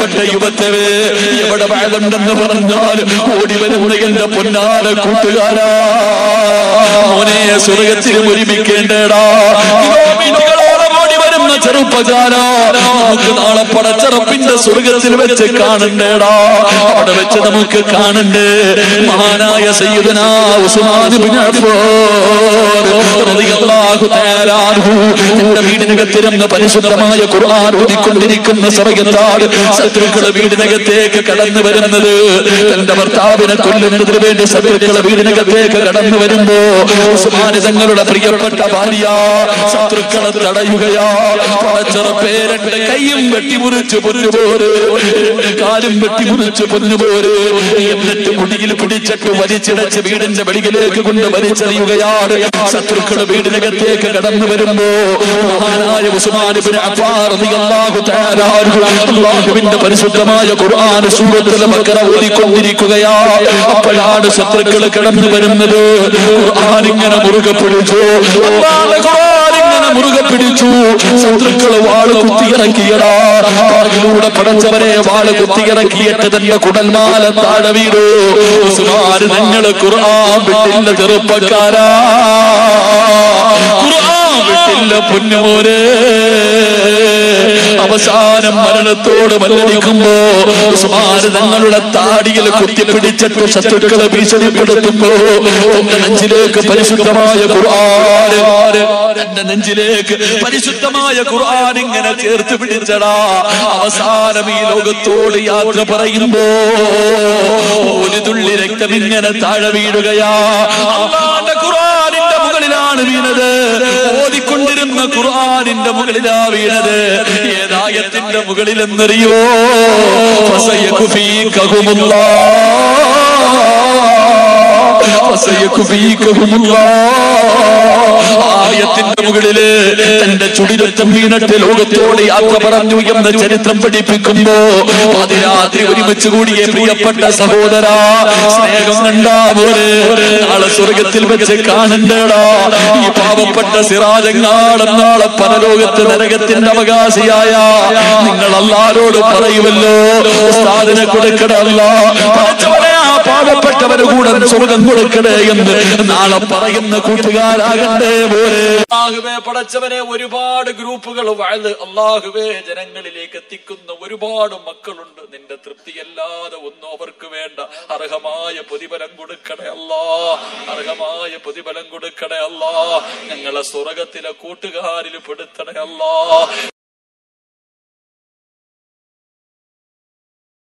പ്രിയപ്പെട്ട യുവത്തവേ എവിടെ വേദണ്ടെന്ന് പറഞ്ഞാൽ ഓടി വരുന്ന എന്റെ പൊന്നാല കൂട്ടുകാരാ മോനെ സ്വർഗത്തിലും ഒരുമിക്കേണ്ടടാ കിലോമീറ്ററുകളോളം ഓടി വരുന്ന ചെറുപ്പക്കാരാ നമുക്ക് നാളെ പടച്ചറപ്പിന്റെ സ്വർഗത്തിൽ വെച്ച് കാണണ്ടേടാ അവിടെ വെച്ച് നമുക്ക് കാണണ്ടേ മഹാനായ സയ്യിദന ഉസ്മാൻ ഇബ്നു അഫ്ഫാൻ റളിയല്ലാഹു തആല അൻഹു തന്റെ വീടിനകത്തിരുന്ന് പരിശുദ്ധമായ ഖുർആൻ ഓതിക്കൊണ്ടിരിക്കുന്ന സമയത്താണ് ശത്രുക്കളെ വീടിനകത്തേക്ക് കടന്നു വരുന്നത് തന്റെ ഭർത്താവിനെ കൊല്ലുന്നതിന് വേണ്ടി ശത്രുക്കളെ വീടിനകത്തേക്ക് കടന്നു വരുമ്പോ ഉസ്മാൻ തങ്ങളുടെ പ്രിയപ്പെട്ട ഭാര്യ ശത്രുക്കളെ തടയുകയാ പടച്ചറപ്പേ രണ്ട് കൈയും വെട്ടിമുറിച്ച് പൊന്നുപോര് രണ്ട് കാലും വെട്ടിമുറിച്ച് പൊന്നുപോര് എന്നിട്ട് മുടിയിൽ പിടിച്ചിട്ട് വലിച്ചിടച്ച് വീടിന്റെ വെളിയിലേക്ക് കൊണ്ട് വലിച്ചെറിയുകയാണ് ശത്രുക്കൾ വീടിനകത്തേക്ക് കടന്നു വരുമ്പോ മഹാനായ ഉസ്മാൻ ഇബ്നു അഫ്ഫാൻ റളിയല്ലാഹു തആല അൻഹു അല്ലാഹുവിന്റെ പരിശുദ്ധമായ ഖുർആൻ സൂറത്തുൽ ബഖറ ഓതിക്കൊണ്ടിരിക്കുകയാ അപ്പോഴാണ് ശത്രുക്കൾ കടന്നു വരുന്നത് ഖുർആൻ ഇങ്ങനെ മുറുകെ പിടിച്ചു അല്ലാഹുവിന്റെ ഖുർആൻ ഇങ്ങനെ മുറുകെ പിടിച്ചു ശത്രുക്കള് വാള് കുത്തിയിറക്കിയടാ പാകിലൂടെ പടച്ചവരെ വാള് കുത്തിയിറക്കിയിട്ട് തന്റെ കുടൽമാല താഴെ വീടു ഉസ്മാൻ ഞങ്ങള് ഖുർആൻ വിട്ടില്ല ചെറുപ്പക്കാരാ ഖുർആൻ വിട്ടില്ല പൊന്നുമോരെ അവസാനം മരണത്തോട് മല്ലടിക്കുമ്പോ ഉസ്മാൻ തങ്ങളുടെ താടിയിൽ കുത്തിപ്പിടിച്ചിട്ട് ശത്രുക്കളെ ഭീഷണിപ്പെടുത്തുമ്പോ തന്റെ നെഞ്ചിലേക്ക് പരിശുദ്ധമായ ഖുർആൻ തന്റെ നെഞ്ചിലേക്ക് പരിശുദ്ധമായ ഖുർആൻ ഇങ്ങനെ ചേർത്ത് പിടിച്ചടാ അവസാനം ഈ ലോകത്തോട് യാത്ര പറയുമ്പോ ഒരു തുള്ളി രക്തം ഇങ്ങനെ താഴെ വീഴുകയാ അള്ളാന്റെ ഖുർആനിന്റെ മുകളിലാണ് വീണത് ഓതിക്കൊണ്ടിരുന്ന ഖുർആനിന്റെ മുകളിലാ വീണത് ഏതായത്തിന്റെ മുകളിലെന്നറിയോ ആയത്തിന്റെ മുകളില് തന്റെ ചുടിരത്തം വീണിട്ട് ലോകത്തോട് യാത്ര പറഞ്ഞു എന്ന ചരിത്രം പഠിപ്പിക്കുമ്പോ അതിരാത്രി ഒരുമിച്ച് കൂടിയ പ്രിയപ്പെട്ട സഹോദര സ്നേഹം കണ്ടാ പോലെ നാളെ സ്വർഗത്തിൽ വെച്ച് കാണണ്ടേടാ ഈ പാവപ്പെട്ട സിറാജങ്ങാടം നാളെ പരലോകത്ത് നരകത്തിന്റെ അവകാശിയായ നിങ്ങൾ അല്ലാരോട് പറയുമല്ലോ ഉസ്താദിനെ കൊടുക്കണമല്ല പടച്ചവനെ ആ പാവപ്പെട്ടവന് കൂടെ സ്വർഗം കൊടുക്കണേ എന്ന് നാളെ പറയുന്ന കൂട്ടുകാരാകണ്ടേ പോലെ അള്ളാഹുവേ പടച്ചവനെ ഒരുപാട് ഗ്രൂപ്പുകൾ വാഴ്ന്ന് അള്ളാഹുവേ ജനങ്ങളിലേക്ക് എത്തിക്കുന്ന ഒരുപാട് മക്കളുണ്ട് നിന്റെ തൃപ്തിയല്ലാതെ ഒന്നും അവർക്ക് വേണ്ട അർഹമായ പ്രതിഫലം കൊടുക്കണേ അല്ലാ അർഹമായ പ്രതിഫലം കൊടുക്കണേ അല്ലാ ഞങ്ങളെ സ്വർഗത്തിലെ കൂട്ടുകാരിൽ പെടുത്തണേ അല്ലാ